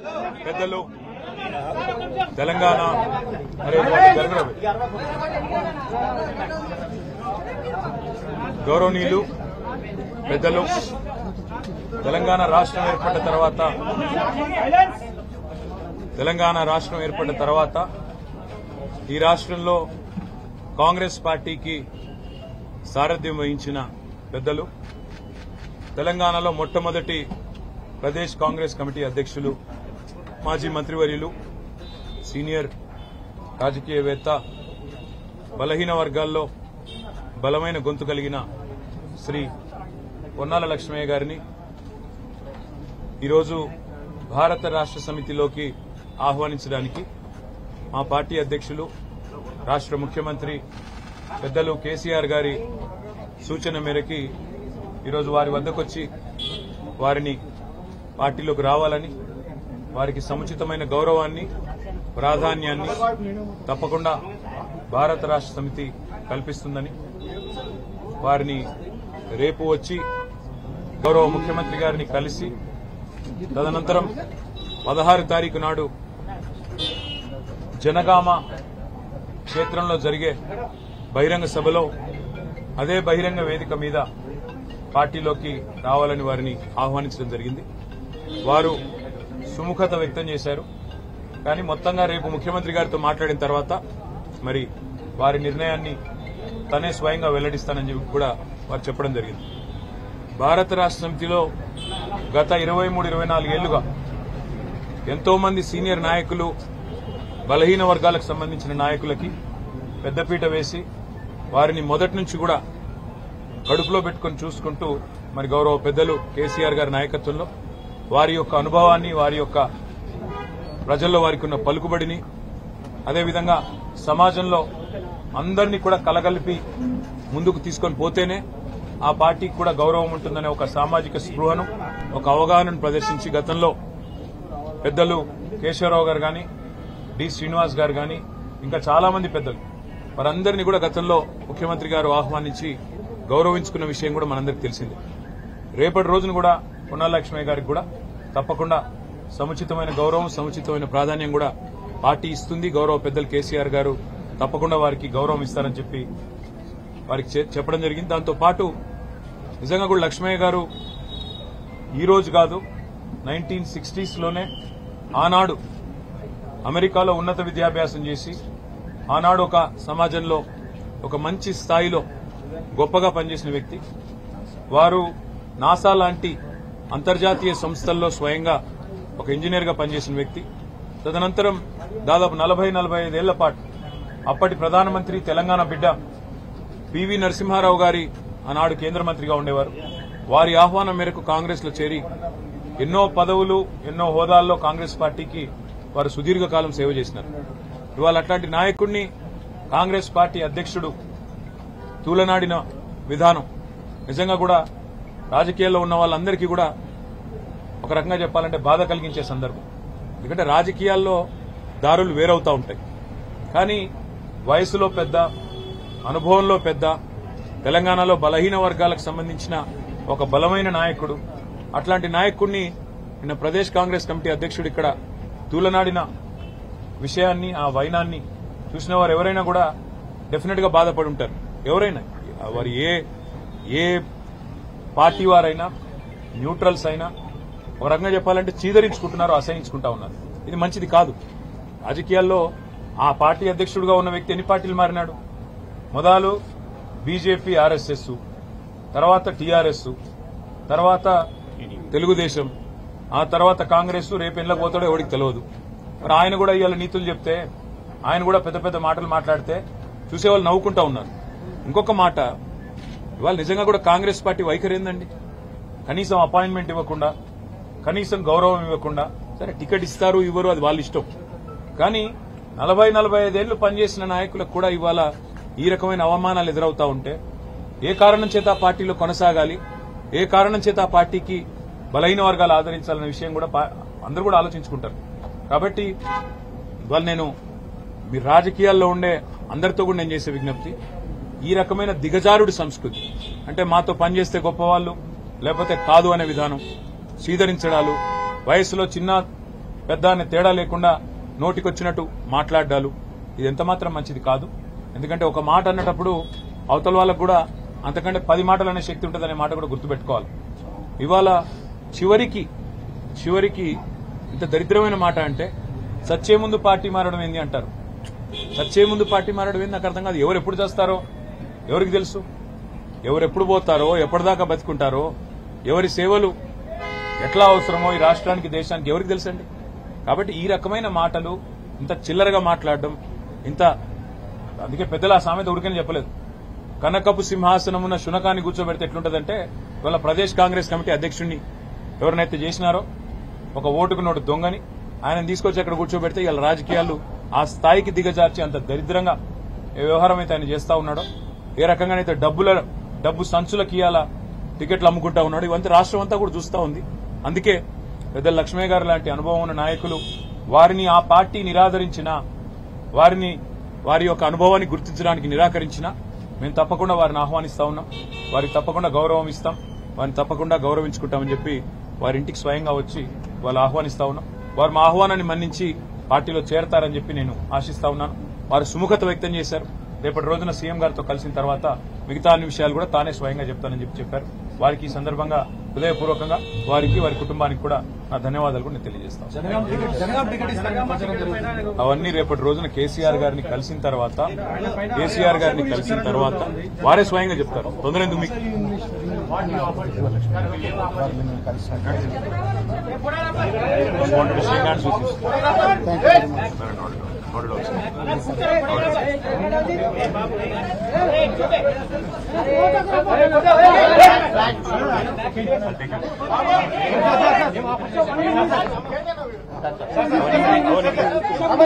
పెద్దలు తెలంగాణ అరే జరగరావు. గౌరవనీయులు పెద్దలు తెలంగాణ రాష్ట్రం ఏర్పడిన తర్వాత తెలంగాణ రాష్ట్రం ఏర్పడిన తర్వాత ఈ రాష్ట్రంలో కాంగ్రెస్ పార్టీకి సారథ్యం వహించిన పెద్దలు తెలంగాణలో మొట్టమొదటి ప్రదేశ్ కాంగ్రెస్ కమిటీ అధ్యక్షులు మాజీ మంత్రివర్యులు సీనియర్ రాజకీయవేత్త బలహీన వర్గాల్లో బలమైన గొంతు కలిగిన శ్రీ పొన్నాల లక్ష్మయ్య గారిని ఈరోజు భారత రాష్ట్ర సమితిలోకి ఆహ్వానించడానికి మా పార్టీ అధ్యక్షులు రాష్ట్ర ముఖ్యమంత్రి పెద్దలు కేసీఆర్ గారి సూచన మేరకి ఈరోజు వారి వద్దకొచ్చి వారిని పార్టీలోకి రావాలని వారికి సముచితమైన గౌరవాన్ని ప్రాధాన్యాన్ని తప్పకుండా భారత రాష్ట్ర సమితి కల్పిస్తుందని వారిని రేపు వచ్చి గౌరవ ముఖ్యమంత్రి గారిని కలిసి తదనంతరం పదహారు తారీఖు నాడు జనగామ క్షేత్రంలో జరిగే బహిరంగ సభలో అదే బహిరంగ వేదిక మీద పార్టీలోకి రావాలని వారిని ఆహ్వానించడం జరిగింది వారు సుముఖత వ్యక్తం చేశారు కానీ మొత్తంగా రేపు ముఖ్యమంత్రి గారితో మాట్లాడిన తర్వాత మరి వారి నిర్ణయాన్ని తనే స్వయంగా వెల్లడిస్తానని చెప్పి కూడా వారు చెప్పడం జరిగింది భారత రాష్ట్ర సమితిలో గత ఇరవై మూడు ఇరవై నాలుగేళ్లుగా ఎంతో మంది సీనియర్ నాయకులు బలహీన వర్గాలకు సంబంధించిన నాయకులకి పెద్దపీట వేసి వారిని మొదటి నుంచి కూడా కడుపులో పెట్టుకుని చూసుకుంటూ మరి గౌరవ పెద్దలు కేసీఆర్ గారి నాయకత్వంలో వారి యొక్క అనుభవాన్ని వారి యొక్క ప్రజల్లో వారికి ఉన్న పలుకుబడిని అదేవిధంగా సమాజంలో అందరినీ కూడా కలగలిపి ముందుకు తీసుకొని పోతేనే ఆ పార్టీకి కూడా గౌరవం ఉంటుందనే ఒక సామాజిక స్పృహను ఒక అవగాహనను ప్రదర్శించి గతంలో పెద్దలు కేశవరావు గారు కానీ డి శ్రీనివాస్ గారు కానీ ఇంకా చాలా మంది పెద్దలు వారందరినీ కూడా గతంలో ముఖ్యమంత్రి గారు ఆహ్వానించి గౌరవించుకున్న విషయం కూడా మనందరికి తెలిసిందే రేపటి రోజున కూడా పునాలక్ష్మయ్య గారికి కూడా తప్పకుండా సముచితమైన గౌరవం సముచితమైన ప్రాధాన్యం కూడా పార్టీ ఇస్తుంది గౌరవ పెద్దలు కేసీఆర్ గారు తప్పకుండా వారికి గౌరవం ఇస్తారని చెప్పి వారికి చె- చెప్పడం జరిగింది దాంతో పాటు నిజంగా కూడా లక్ష్మయ్య గారు ఈ రోజు కాదు నైన్టీన్ సిక్స్టీస్ లోనే ఆనాడు అమెరికాలో ఉన్నత విద్యాభ్యాసం చేసి ఆనాడు ఒక సమాజంలో ఒక మంచి స్థాయిలో గొప్పగా పనిచేసిన వ్యక్తి వారు నాసా లాంటి అంతర్జాతీయ సంస్థల్లో స్వయంగా ఒక ఇంజనీర్ గా పనిచేసిన వ్యక్తి తదనంతరం దాదాపు నలభై నలభై ఐదేళ్ల పాటు అప్పటి ప్రధానమంత్రి తెలంగాణ బిడ్డ పివి నరసింహారావు గారి ఆనాడు కేంద్ర మంత్రిగా ఉండేవారు వారి ఆహ్వానం మేరకు కాంగ్రెస్ లో చేరి ఎన్నో పదవులు ఎన్నో హోదాల్లో కాంగ్రెస్ పార్టీకి వారు సుదీర్ఘకాలం సేవ చేసినారు ఇవాళ అట్లాంటి నాయకుడిని కాంగ్రెస్ పార్టీ అధ్యక్షుడు తూలనాడిన విధానం నిజంగా కూడా రాజకీయాల్లో ఉన్న వాళ్ళందరికీ కూడా ఒక రకంగా చెప్పాలంటే బాధ కలిగించే సందర్భం ఎందుకంటే రాజకీయాల్లో దారులు వేరవుతా ఉంటాయి కానీ వయసులో పెద్ద అనుభవంలో పెద్ద తెలంగాణలో బలహీన వర్గాలకు సంబంధించిన ఒక బలమైన నాయకుడు అట్లాంటి నాయకుడిని నిన్న ప్రదేశ్ కాంగ్రెస్ కమిటీ అధ్యక్షుడు ఇక్కడ తూలనాడిన విషయాన్ని ఆ వైనాన్ని చూసిన వారు ఎవరైనా కూడా డెఫినెట్ గా బాధపడి ఉంటారు ఎవరైనా వారు ఏ ఏ పార్టీ వారైనా న్యూట్రల్స్ అయినా ఒక రకంగా చెప్పాలంటే చీదరించుకుంటున్నారు అసహించుకుంటా ఉన్నారు ఇది మంచిది కాదు రాజకీయాల్లో ఆ పార్టీ అధ్యక్షుడిగా ఉన్న వ్యక్తి ఎన్ని పార్టీలు మారినాడు మొదలు బీజేపీ ఆర్ఎస్ఎస్ తర్వాత టీఆర్ఎస్ తర్వాత తెలుగుదేశం ఆ తర్వాత కాంగ్రెస్ రేపు ఎట్లా పోతాడో ఎవరికి తెలియదు మరి ఆయన కూడా ఇవాళ నీతులు చెప్తే ఆయన కూడా పెద్ద పెద్ద మాటలు మాట్లాడితే చూసేవాళ్ళు నవ్వుకుంటా ఉన్నారు ఇంకొక మాట ఇవాళ నిజంగా కూడా కాంగ్రెస్ పార్టీ వైఖరి ఏందండి కనీసం అపాయింట్మెంట్ ఇవ్వకుండా కనీసం గౌరవం ఇవ్వకుండా సరే టికెట్ ఇస్తారు ఇవ్వరు అది వాళ్ళ ఇష్టం కానీ నలభై నలభై ఐదేళ్లు పనిచేసిన నాయకులకు కూడా ఇవాళ ఈ రకమైన అవమానాలు ఎదురవుతా ఉంటే ఏ కారణం చేత ఆ పార్టీలో కొనసాగాలి ఏ కారణం చేత ఆ పార్టీకి బలహీన వర్గాలు ఆదరించాలనే విషయం కూడా పా- అందరూ కూడా ఆలోచించుకుంటారు కాబట్టి ఇవాళ నేను మీ రాజకీయాల్లో ఉండే అందరితో కూడా నేను చేసే విజ్ఞప్తి ఈ రకమైన దిగజారుడు సంస్కృతి అంటే మాతో పనిచేస్తే గొప్పవాళ్ళు లేకపోతే కాదు అనే విధానం స్వీకరించడాలు వయసులో చిన్న పెద్ద అనే తేడా లేకుండా నోటికొచ్చినట్టు మాట్లాడాలు ఇది ఎంత మాత్రం మంచిది కాదు ఎందుకంటే ఒక మాట అన్నటప్పుడు అవతల వాళ్ళకు కూడా అంతకంటే పది మాటలు అనే శక్తి ఉంటుందనే మాట కూడా గుర్తుపెట్టుకోవాలి ఇవాళ చివరికి చివరికి ఇంత దరిద్రమైన మాట అంటే సచ్చే ముందు పార్టీ మారడం ఏంది అంటారు సచ్చే ముందు పార్టీ మారడం ఏంది నాకు అర్థం కాదు ఎవరు ఎప్పుడు చేస్తారో ఎవరికి తెలుసు ఎవరు ఎప్పుడు పోతారో ఎప్పటిదాకా బతుకుంటారో ఎవరి సేవలు ఎట్లా అవసరమో ఈ రాష్ట్రానికి దేశానికి ఎవరికి తెలుసండి కాబట్టి ఈ రకమైన మాటలు ఇంత చిల్లరగా మాట్లాడడం ఇంత అందుకే పెద్దలు ఆ సామెత ఉడికని చెప్పలేదు కనకపు సింహాసనమున్న శునకాన్ని కూర్చోబెడితే ఎట్లుంటదంటే ఇవాళ ప్రదేశ్ కాంగ్రెస్ కమిటీ అధ్యక్షుడిని ఎవరినైతే చేసినారో ఒక ఓటుకు నోటు దొంగని ఆయన తీసుకొచ్చి అక్కడ కూర్చోబెడితే ఇవాళ రాజకీయాలు ఆ స్థాయికి దిగజార్చి అంత దరిద్రంగా ఏ వ్యవహారం అయితే ఆయన చేస్తా ఉన్నాడో ఏ రకంగానైతే డబ్బుల డబ్బు సంచులకి ఇవాళ టికెట్లు అమ్ముకుంటా ఉన్నాడు ఇవంతా రాష్ట్రం అంతా కూడా చూస్తా ఉంది అందుకే పెద్ద లక్ష్మయ్య గారు లాంటి అనుభవం ఉన్న నాయకులు వారిని ఆ పార్టీ నిరాదరించిన వారిని వారి యొక్క అనుభవాన్ని గుర్తించడానికి నిరాకరించిన మేము తప్పకుండా వారిని ఆహ్వానిస్తా ఉన్నాం వారికి తప్పకుండా గౌరవం ఇస్తాం వారిని తప్పకుండా గౌరవించుకుంటామని చెప్పి వారి ఇంటికి స్వయంగా వచ్చి వాళ్ళు ఆహ్వానిస్తా ఉన్నాం వారు మా ఆహ్వానాన్ని మన్నించి పార్టీలో చేరతారని చెప్పి నేను ఆశిస్తా ఉన్నాను వారు సుముఖత వ్యక్తం చేశారు రేపటి రోజున సీఎం గారితో కలిసిన తర్వాత మిగతా అన్ని విషయాలు కూడా తానే స్వయంగా చెప్తానని చెప్పి చెప్పారు వారికి ఈ సందర్భంగా హృదయపూర్వకంగా వారికి వారి కుటుంబానికి కూడా నా ధన్యవాదాలు కూడా నేను తెలియజేస్తాను జనగాం టికెట్ జనగాం టికెట్ ఇస్తారని ప్రచారం జరుగుతుంది అవన్నీ రేపటి రోజున కేసీఆర్ గారిని కలిసిన తర్వాత కేసీఆర్ గారిని కలిసిన తర్వాత వారే స్వయంగా చెప్తారు తొందర ఎందుకు మీకు Just wanted to shake hands with you. Not at all, sir. I'll take it. అవన్నీ- అవన్నీ